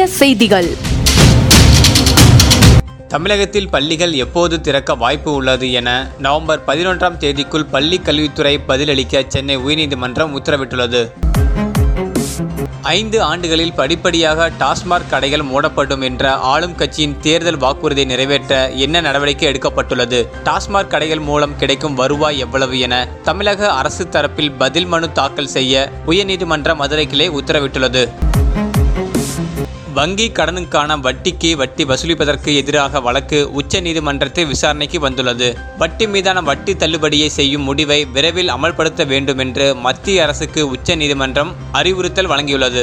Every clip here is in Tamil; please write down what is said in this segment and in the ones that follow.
செய்திகள் தமிழகத்தில் பள்ளிகள் எப்போது திறக்க வாய்ப்பு உள்ளது என நவம்பர் பதினொன்றாம் தேதிக்குள் பள்ளி கல்வித்துறை பதிலளிக்க சென்னை உயர்நீதிமன்றம் உத்தரவிட்டுள்ளது ஐந்து ஆண்டுகளில் படிப்படியாக டாஸ்மாக் கடைகள் மூடப்படும் என்ற ஆளும் கட்சியின் தேர்தல் வாக்குறுதியை நிறைவேற்ற என்ன நடவடிக்கை எடுக்கப்பட்டுள்ளது டாஸ்மாக் கடைகள் மூலம் கிடைக்கும் வருவாய் எவ்வளவு என தமிழக அரசு தரப்பில் பதில் மனு தாக்கல் செய்ய உயர்நீதிமன்ற மதுரை கிளை உத்தரவிட்டுள்ளது வங்கி கடனுக்கான வட்டிக்கு வட்டி வசூலிப்பதற்கு எதிராக வழக்கு உச்ச நீதிமன்றத்தில் விசாரணைக்கு வந்துள்ளது வட்டி மீதான வட்டி தள்ளுபடியை செய்யும் முடிவை விரைவில் அமல்படுத்த வேண்டும் என்று மத்திய அரசுக்கு உச்ச நீதிமன்றம் அறிவுறுத்தல் வழங்கியுள்ளது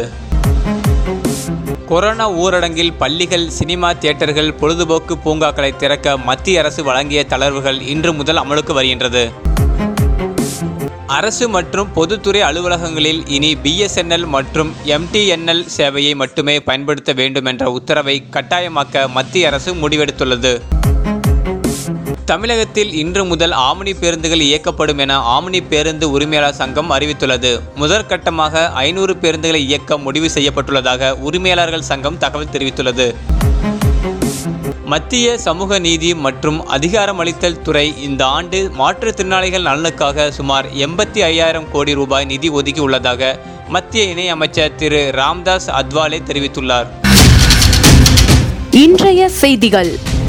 கொரோனா ஊரடங்கில் பள்ளிகள் சினிமா தியேட்டர்கள் பொழுதுபோக்கு பூங்காக்களை திறக்க மத்திய அரசு வழங்கிய தளர்வுகள் இன்று முதல் அமலுக்கு வருகின்றது அரசு மற்றும் பொதுத்துறை அலுவலகங்களில் இனி பிஎஸ்என்எல் மற்றும் எம்டிஎன்எல் சேவையை மட்டுமே பயன்படுத்த வேண்டும் என்ற உத்தரவை கட்டாயமாக்க மத்திய அரசு முடிவெடுத்துள்ளது தமிழகத்தில் இன்று முதல் ஆம்னி பேருந்துகள் இயக்கப்படும் என ஆம்னி பேருந்து உரிமையாளர் சங்கம் அறிவித்துள்ளது முதற்கட்டமாக ஐநூறு பேருந்துகளை இயக்க முடிவு செய்யப்பட்டுள்ளதாக உரிமையாளர்கள் சங்கம் தகவல் தெரிவித்துள்ளது மத்திய சமூக நீதி மற்றும் அதிகாரமளித்தல் துறை இந்த ஆண்டு மாற்றுத்திறனாளிகள் நலனுக்காக சுமார் எண்பத்தி ஐயாயிரம் கோடி ரூபாய் நிதி ஒதுக்கி உள்ளதாக மத்திய இணையமைச்சர் திரு ராம்தாஸ் அத்வாலே தெரிவித்துள்ளார் இன்றைய செய்திகள்